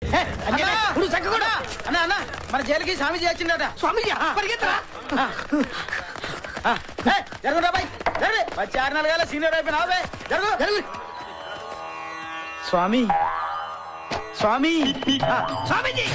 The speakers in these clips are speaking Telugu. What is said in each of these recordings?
అన్నా, అన్నా అన్నా మన జైలుకి స్వామీజీ వచ్చిందట స్వామీజీ పరిగెత్తరా జరుగురా బాయ్ జరుగు వచ్చి ఆరు నెలల సీనియర్ అయిపోయినా బే జరుగు జరుగు స్వామి స్వామి ఆ, స్వామీజీ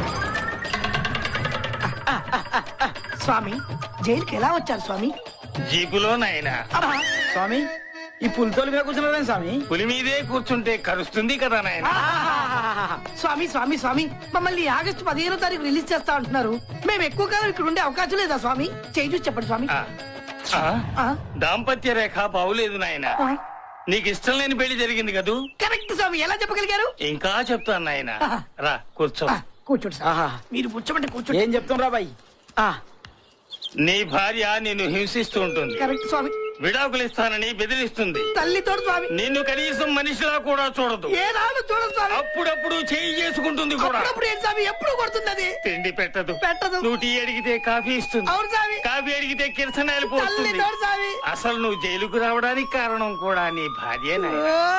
స్వామి జైలుకి ఎలా వచ్చారు స్వామి జీపులో నాయనా స్వామి ఈ పులితోలు మీద కూర్చున్నారా స్వామి పులి మీదే కూర్చుంటే కరుస్తుంది కదా నాయన స్వామి స్వామి స్వామి మమ్మల్ని ఆగస్టు పదిహేనో తారీఖు రిలీజ్ చేస్తా అంటున్నారు మేము ఎక్కువ కాలం ఇక్కడ ఉండే అవకాశం లేదా స్వామి చేయి చూసి చెప్పండి స్వామి ఆ? దాంపత్య రేఖ బావులేదు నాయన ఆ? నీకు ఇష్టం లేని పెళ్లి జరిగింది కదూ కరెక్ట్ స్వామి ఎలా చెప్పగలిగారు ఇంకా చెప్తాను నాయన ఆ. రా కూర్చో ఆ, కూర్చోండి స్వామి. ఆహా మీరు కూర్చోమంటే కూర్చోండి ఏం చెప్తుండ్రా బాయ్ ఆ, నీ భార్య నిన్ను హింసిస్తూ ఉంటుంది కరెక్ట్ స్వామి విడాకులు ఇస్తానని బెదిరిస్తుంది తల్లి తోడు స్వామి నిన్ను కనీసం మనిషిలా కూడా చూడదు ఏనాడు చూడదు స్వామి అప్పుడప్పుడు చేయి చేసుకుంటుంది కూడా అప్పుడప్పుడు ఏంటి స్వామి ఎప్పుడు కొడుతుంది అది తిండి పెట్టదు పెట్టదు. నువ్వు టీ అడిగితే కాఫీ ఇస్తుంది అవును స్వామి కాఫీ అడిగితే కిరసనాయలు తల్లి పోస్తుంది తోడు స్వామి అసలు నువ్వు జైలుకు రావడానికి కారణం కూడా నీ భార్యేనా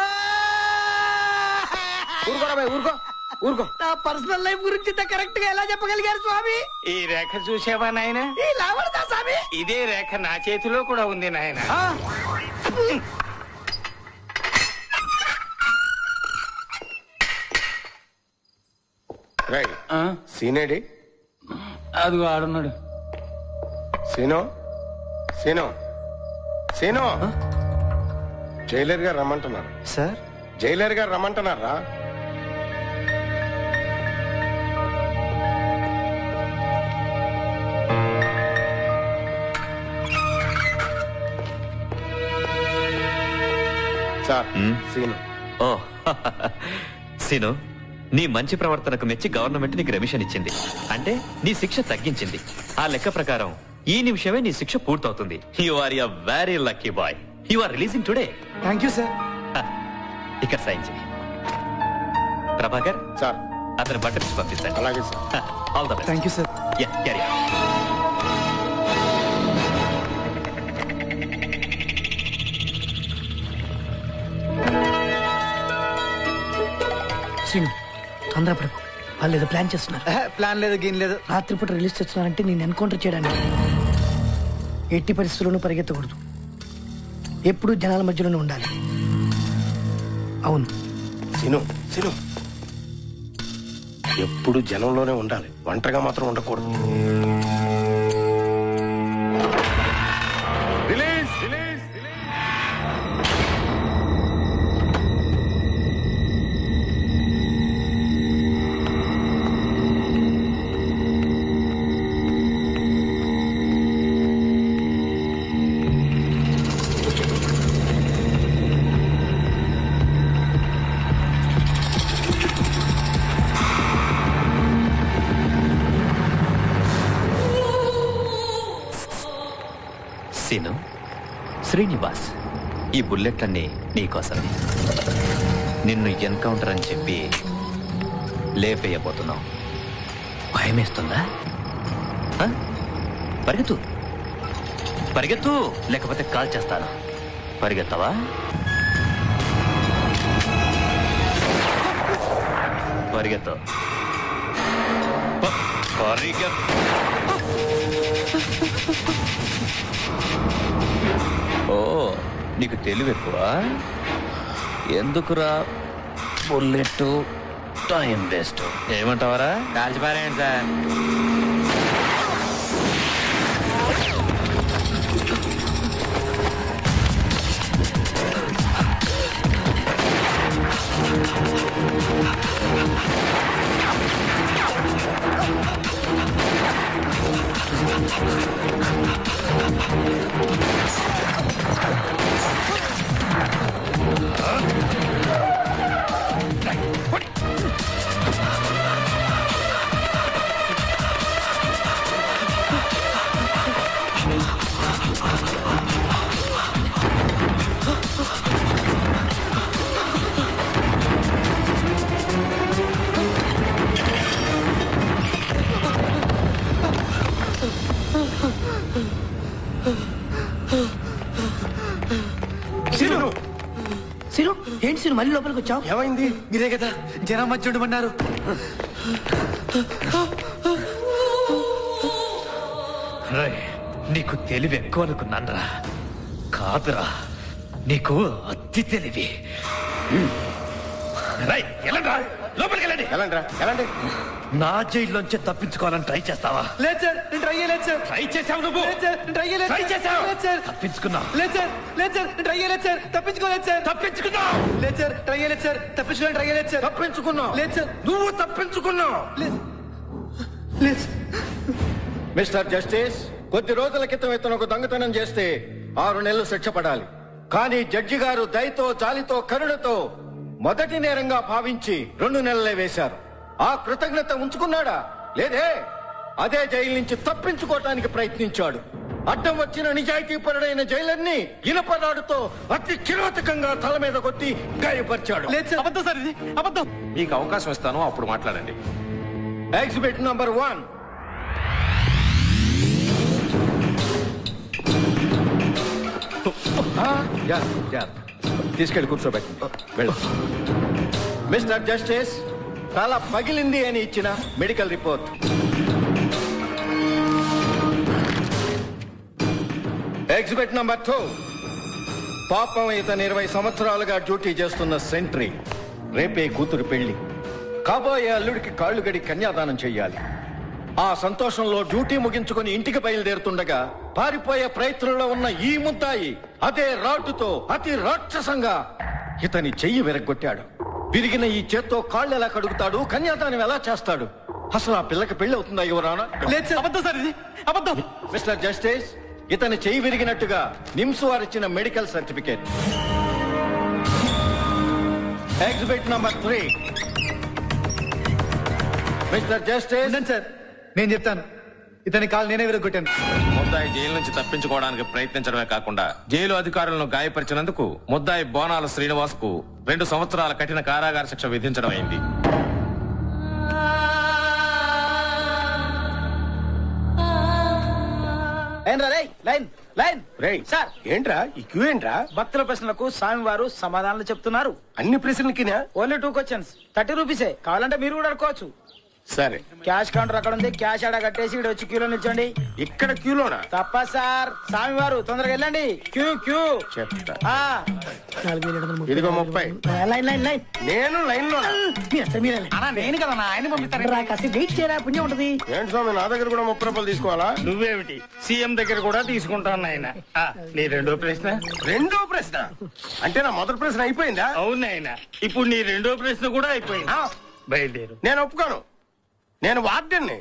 ఊరుకోరా బాయ్ ఊరుకో ఊరుకో నా పర్సనల్ లైఫ్ గురించి ఇంత కరెక్ట్ గా ఎలా చెప్పగలిగారు స్వామి ఈ రేఖ చూసావా నాయన ఈ లావడతా స్వామి ఇదే రేఖ నా చేతిలో కూడా ఉంది నాయన ఆ, రై ఆ? సీనేడి అదిగో ఆడున్నాడు సీను సీను సీను జైలర్ గారు రమ్మంటున్నారు సార్ జైలర్ గారు రమ్మంటున్నారా సార్ మ్మ్. సీను ఓ సీను నీ మంచి ప్రవర్తనకు మెచ్చి గవర్నమెంట్ నీకు రెమిషన్ ఇచ్చింది అంటే నీ శిక్ష తగ్గించింది ఆ లెక్క ప్రకారం ఈ నిమిషమే నీ శిక్ష పూర్తవుతుంది you are a very lucky boy you are releasing today thank you sir ఇక్కడ సైన్ చేయి ప్రభాకర్ సార్ అతని బట్టలు ఇచ్చి పంపిస్తాను అలాగే sir all the best thank you sir yeah carry Srinu తొందరపడకు వాళ్ళు ఏదో ప్లాన్ చేస్తున్నారు ప్లాన్ లేదు గీన్ లేదు రాత్రిపూట రిలీజ్ చేస్తున్నారంటే నేను ఎన్కౌంటర్ చేయడానికి ఎట్టి పరిస్థితుల్లోనూ పరిగెత్తకూడదు ఎప్పుడు జనాల మధ్యలోనే ఉండాలి అవును సీను సీను ఎప్పుడు జనంలోనే ఉండాలి ఒంటరిగా మాత్రం ఉండకూడదు రిలీజ్ రిలీజ్ సీను శ్రీనివాస్ ఈ బుల్లెట్లన్నీ నీకోసమే నిన్ను ఎన్కౌంటర్ అని చెప్పి లేపేయబోతున్నావు భయమేస్తుందా ఆ? పరిగెత్తు పరిగెత్తు లేకపోతే కాల్ చేస్తాను పరిగెత్తవా పరిగెత్తు ప- పరిగెత్తు ఓ నీకు తెలివి ఎక్కువ ఎందుకురా బుల్లెట్ టైం వేస్ట్ ఏమంటావరా కాల్చిపారేయండి సార్ సీన్ మళ్ళీ లోపలికి వచ్చావు ఏమైంది మీరే కదా జనం మధ్య ఉండమన్నారు రై నీకు తెలివి ఎక్కువ అనుకున్నానరా కాదురా నీకు అతి తెలివి రై ఎలాంటి లోపలికి వెళ్ళండి ఎలాంటిరా ఎలాంటి నా జైల్లోంచి తప్పించుకోవాలని ట్రై చేస్తావా లేదు సార్ నేను ట్రై చేయలేదు సార్ ట్రై చేసావు నువ్వు లేదు సార్ నేను ట్రై చేయలేదు ట్రై చేసావు లేదు సార్ తప్పించుకున్నావు లేదు సార్ లేదు సార్ నేను ట్రై చేయలేదు సార్ తప్పించుకోలేదు సార్ తప్పించుకున్నావు లేదు సార్ ట్రై చేయలేదు సార్ తప్పించుకోవడం ట్రై చేయలేదు సార్ తప్పించుకున్నావు లేదు సార్ నువ్వు తప్పించుకున్నావు లేదు లేదు మిస్టర్ జస్టిస్ కొద్ది రోజుల క్రితం ఇతను ఒక దొంగతనం చేస్తే ఆరు నెలలు శిక్ష పడాలి కానీ జడ్జి గారు దయతో జాలితో కరుణతో మొదటి నేరంగా భావించి రెండు నెలలే వేశారు ఆ కృతజ్ఞత ఉంచుకున్నాడా లేదే అదే జైలు నుంచి తప్పించుకోవటానికి ప్రయత్నించాడు అడ్డం వచ్చిన నిజాయితీపరుడైన జైలర్ని ఇనపరాడుతో అతి కిరోతకంగా తల మీద కొట్టి గాయపరిచాడు లేదు సార్ అబద్ధం సార్ ఇది అబద్ధం మీకు అవకాశం ఇస్తాను అప్పుడు మాట్లాడండి ఎగ్జిబిట్ నంబర్ వన్ తీసుకెళ్ళి కూర్చోబెట్టండి వెళ్ళు మిస్టర్ జస్టిస్ తల పగిలింది అని ఇచ్చిన medical report exhibit number two పాపం ఇతను ఇరవై సంవత్సరాలుగా డ్యూటీ చేస్తున్న సెంట్రీ రేపే కూతురు పెళ్లి కాబోయే అల్లుడికి కాళ్ళు గడి కన్యాదానం చెయ్యాలి ఆ సంతోషంలో డ్యూటీ ముగించుకుని ఇంటికి బయలుదేరుతుండగా పారిపోయే ప్రయత్నంలో ఉన్న ఈ ముద్దాయి అదే రాటుతో అతి రాక్షసంగా ఇతని చెయ్యి విరగ్గొట్టాడు విరిగిన ఈ చేత్తో కాళ్ళు ఎలా కడుగుతాడు కన్యాదానం ఎలా చేస్తాడు అసలు ఆ పిల్లకి పెళ్లి అవుతుందా యువరానా లేదు సార్ అబద్ధం సార్ ఇది అబద్ధం మిస్టర్ జస్టిస్ ఇతని చెయ్యి విరిగినట్టుగా నిమ్స్ వారు ఇచ్చిన medical certificate exhibit number three mister justice ఉండండి సార్ నేను చెప్తాను ఇతని కాలు నేనే విరగొట్టాను ముద్దాయి జైలు నుంచి తప్పించుకోవడానికి ప్రయత్నించడమే కాకుండా జైలు అధికారులను గాయపరిచినందుకు ముద్దాయి బోనాల శ్రీనివాస్ కు రెండు సంవత్సరాల కఠిన కారాగార శిక్ష విధించడం అయింది లైన్ రా రేయ్, లైన్ లైన్ రేయ్ సార్ ఏంట్రా ఈ క్యూ ఏంట్రా భక్తుల ప్రశ్నలకు స్వామివారు సమాధానాలు చెప్తున్నారు అన్ని ప్రశ్నలకినా ఓన్లీ టూ క్వశ్చన్స్ థర్టీ రూపీసే కావాలంటే మీరు కూడా అడుకోవచ్చు సరే క్యాష్ కౌంటర్ అక్కడ ఉంది క్యాష్ ఆడ కట్టేసి ఇక్కడ వచ్చి క్యూలో నిల్చోండి ఇక్కడ క్యూలోనా తప్ప సార్ స్వామివారు తొందరగా వెళ్ళండి క్యూ క్యూ చెప్తా ఆ, ఇదిగో ముప్పై లైన్ లైన్ లైన్ నేను లైన్ లో మీరు అసలు మీరే లైన్. అన్నా నేను కదా ఆయన పంపిస్తాను రా, కాస్త వెయిట్ చేయరా పుణ్యం ఉంటది ఏంటి స్వామి నా దగ్గర కూడా ముప్పై రూపాయలు తీసుకోవాలా నువ్వేమిటి సీఎం దగ్గర కూడా తీసుకుంటాను నాయన ఆ, నీ రెండో ప్రశ్న రెండో ప్రశ్న అంటే నా మొదటి ప్రశ్న అయిపోయిందా అవును నాయన ఇప్పుడు నీ రెండో ప్రశ్న కూడా అయిపోయింది ఆ, బయలుదేరు నేను ఒప్పుకోను నేను వార్డెన్ని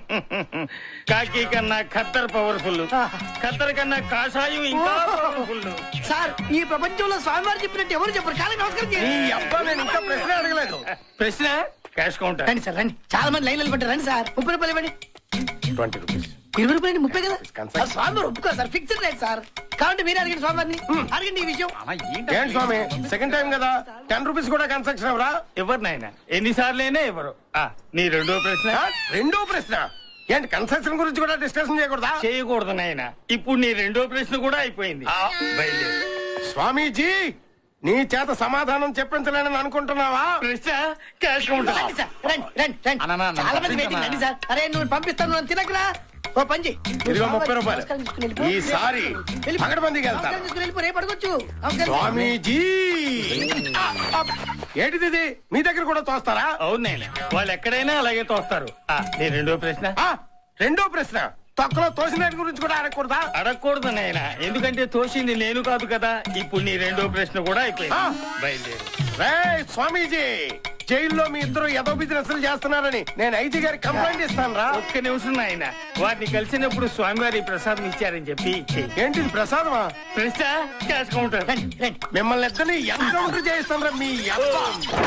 కాకి కన్నా ఖత్తర్ పవర్ఫుల్ ఖత్తర్ కన్నా కాషాయం ఇంకా పవర్ఫుల్ సార్ ఈ ప్రపంచంలో స్వామివారు చెప్పినట్టు ఎవరు చెప్పరు కాలం నమస్కారం నీ చేయండి అబ్బా నేను ఇంకా ప్రశ్న అడగలేదు ప్రశ్న క్యాష్ కౌంటర్ రండి సార్ రండి చాలా మంది లైన్ నిలబడ్డారు రండి సార్ ముప్పై రూపాయలు ఇవ్వండి ట్వంటీ రూపీస్ ఇరవై రూపాయలు ముప్పై కదా concession. ఆ స్వామివారు ఒప్పుకోరు సార్ ఫిక్స్డ్ రేట్ సార్ కాబట్టి మీరు అడగండి స్వామివారిని అడగండి ఈ విషయం ఏంటి స్వామి సెకండ్ టైం కదా టెన్ రూపీస్ కూడా కన్స్ట్రక్షన్ ఎవరా ఎవరు నాయన ఎన్నిసార్లైనా ఎవరు ఆ, నీ రెండో ప్రశ్న రెండో ప్రశ్న ఏంటి కన్స్ట్రక్షన్ గురించి కూడా డిస్కషన్ చేయకూడదా చేయకూడదు నాయన ఇప్పుడు నీ రెండో ప్రశ్న కూడా అయిపోయింది బయలుదేరు స్వామీజీ నీ చేత సమాధానం చెప్పించలేనని అనుకుంటున్నావా ప్రశ్న క్యాష్ కౌంటర్ రండి సార్ రండి రండి రండి అన్న, అన్న, చాలా మంది తప్పించమ్మా. వెయిటింగ్ రండి సార్ అరే నువ్వు పంపిస్తాను నన్ను తినకరా ఓ పని చెయ్యి. ఇదిగో ముప్పై స్వామివారికి రూపాయలు నమస్కారం చేసుకుని వెళ్ళిపో. ఈసారి వెళ్ళిపో. పగడబందీకి వెళ్తాను నమస్కారం చేసుకుని వెళ్ళిపో రేపు అడగొచ్చు నమస్కారం. స్వామీజీ ఆ, ఆ, ఏంటిది ఇది? మీ దగ్గర కూడా తోస్తారా అవును నాయన వాళ్ళు ఎక్కడైనా అలాగే తోస్తారు ఆ, నీ రెండో ప్రశ్న ఆ, రెండో ప్రశ్న తొక్కలో తోసిన దాని గురించి కూడా అడగకూడదా అడగకూడదు నాయన ఎందుకంటే తోసింది నేను కాదు కదా ఇప్పుడు నీ రెండో ప్రశ్న కూడా ఆ. అయిపోయింది బయలుదేరు రే స్వామీజీ జైల్లో మీ ఇద్దరు ఏదో బిజినెస్ చేస్తున్నారని నేను ఐజీ గారికి కంప్లైంట్ ఇస్తాను రా ఒక్క నిమిషం నాయన వారిని కలిసినప్పుడు స్వామివారి ప్రసాదం ఇచ్చారని చెప్పి ఇచ్చేయి ఏంటి ఇది ప్రసాదమా ప్రశ్న క్యాష్ కౌంటర్ రండి రండి మిమ్మల్ని ఇద్దరిని ఎన్కౌంటర్ చేయిస్తాను రా మీ అబ్బా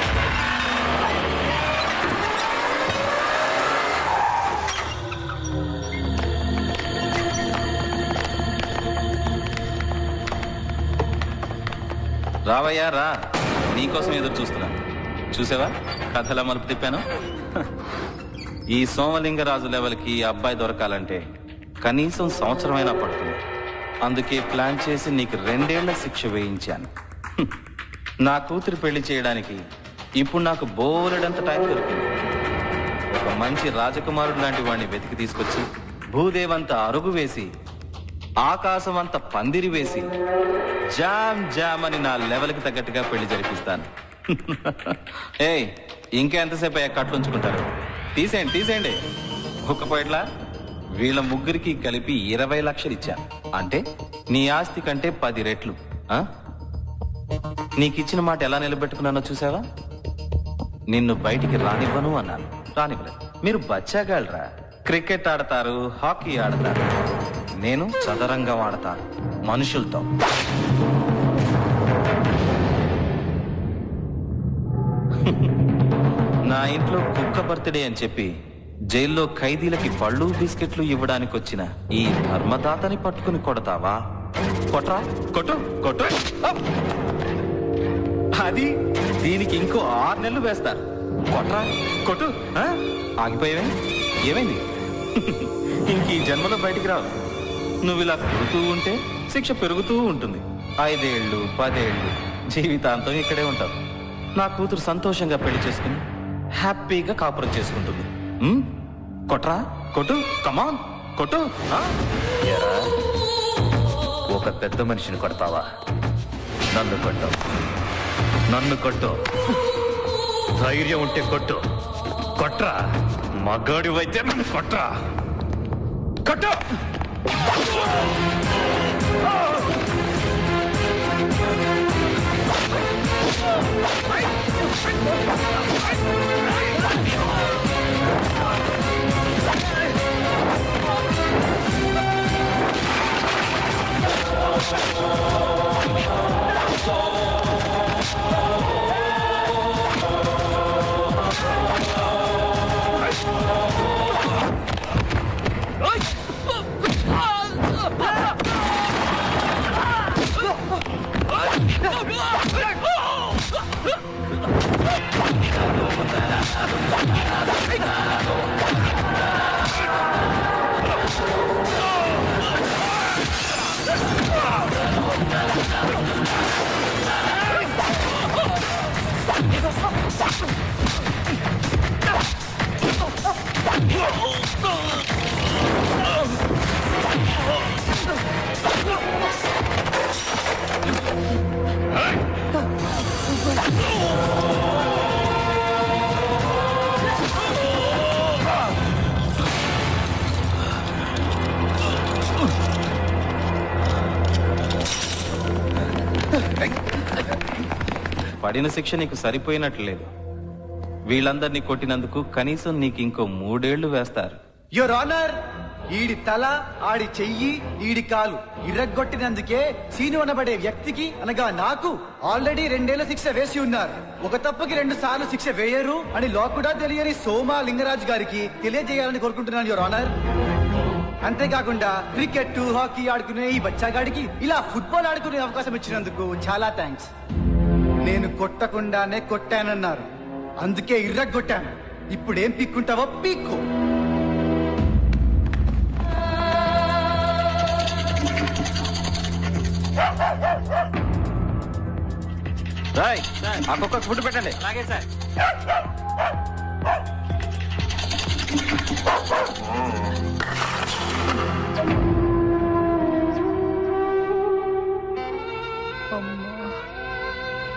రావయ్యా రా నీకోసం ఎదురు చూస్తున్నా చూసావా కథలా మలుపు తిప్పాను హ. ఈ సోమలింగరాజు లెవెల్కి ఈ అబ్బాయి దొరకాలంటే కనీసం సంవత్సరమైనా పడుతుంది అందుకే ప్లాన్ చేసి నీకు రెండేళ్ల శిక్ష వేయించాను హ్మ్. నా కూతురు పెళ్లి చేయడానికి ఇప్పుడు నాకు బోలెడంత టైం దొరికింది ఒక మంచి రాజకుమారుడు లాంటి వాడిని వెతికి తీసుకొచ్చి భూదేవంత అరుగు వేసి ఆకాశం అంత పందిరి వేసి జామ్ జామ్ అని నా లెవెల్కి తగ్గట్టుగా పెళ్లి జరిపిస్తాను ఏయ్ ఇంకెంతసేపు అయ్యా కట్లుంచుకుంటారు తీసేయండి తీసేయండి ఒక్క పోయిట్లా వీళ్ళ ముగ్గురికి కలిపి ఇరవై లక్షలు ఇచ్చా అంటే నీ ఆస్తి కంటే పది రెట్లు ఆ? నీకిచ్చిన మాట ఎలా నిలబెట్టుకున్నానో చూసావా నిన్ను బయటికి రానివ్వను అన్నాను రానివ్వలేదు మీరు బచ్చాగాళ్ళరా క్రికెట్ ఆడతారు హాకీ ఆడతారు నేను చదరంగం ఆడతాను మనుషులతో నా ఇంట్లో కుక్క బర్త్డే అని చెప్పి జైల్లో ఖైదీలకి పళ్ళు బిస్కెట్లు ఇవ్వడానికి వచ్చిన ఈ ధర్మదాతని పట్టుకుని కొడతావా కొట్రా కొట్టు కొట్టు అప్! అది దీనికి ఇంకో ఆరు నెలలు వేస్తారు కొట్రా కొట్టు ఆ? ఆగిపోయావే ఏమైంది ఇంక ఈ జన్మలో బయటికి రావు నువ్వు ఇలా కొడుతూ ఉంటే శిక్ష పెరుగుతూ ఉంటుంది ఐదేళ్లు పదేళ్లు జీవితాంతం ఇక్కడే ఉంటావు నా కూతురు సంతోషంగా పెళ్లి చేసుకుని హ్యాపీగా కాపురం చేసుకుంటుంది ఉమ్? కొట్రా కొట్టు కమాన్ కొట్టు ఆ? ఏరా, ఒక పెద్ద మనిషిని కొడతావా నన్ను కొట్టు నన్ను కొట్టు ధైర్యం ఉంటే కొట్టు కొట్రా మగాడి అయితే నన్ను కొట్రా కొట్టు పడిన శిక్ష నీకు సరిపోయినట్లు లేదు వీళ్ళందరినీ కొట్టినందుకు కనీసం నీకు ఇంకో మూడేళ్లు వేస్తారు యువర్ ఆనర్ ఈడి తల ఆడి చెయ్యి ఈడి కాలు ఇరగ్గొట్టినందుకే సీను అనబడే వ్యక్తికి అనగా నాకు ఆల్రెడీ రెండేళ్ల శిక్ష వేసి ఉన్నారు ఒక తప్పుకి రెండు సార్లు శిక్ష వేయరు అని లో కూడా తెలియని సోమా లింగరాజ్ గారికి తెలియజేయాలని కోరుకుంటున్నాను యువర్ ఆనర్ అంతేకాకుండా క్రికెట్ హాకీ ఆడుకునే ఈ బచ్చాగాడికి ఇలా ఫుట్బాల్ ఆడుకునే అవకాశం ఇచ్చినందుకు చాలా థ్యాంక్స్ నేను కొట్టకుండానే కొట్టానన్నారు అందుకే ఇర్రగొట్టాను ఇప్పుడు ఏం పీక్కుంటావో పీక్కు రాయ్ ఆ కుక్కకు ఫుడ్ పెట్టండి అలాగే సార్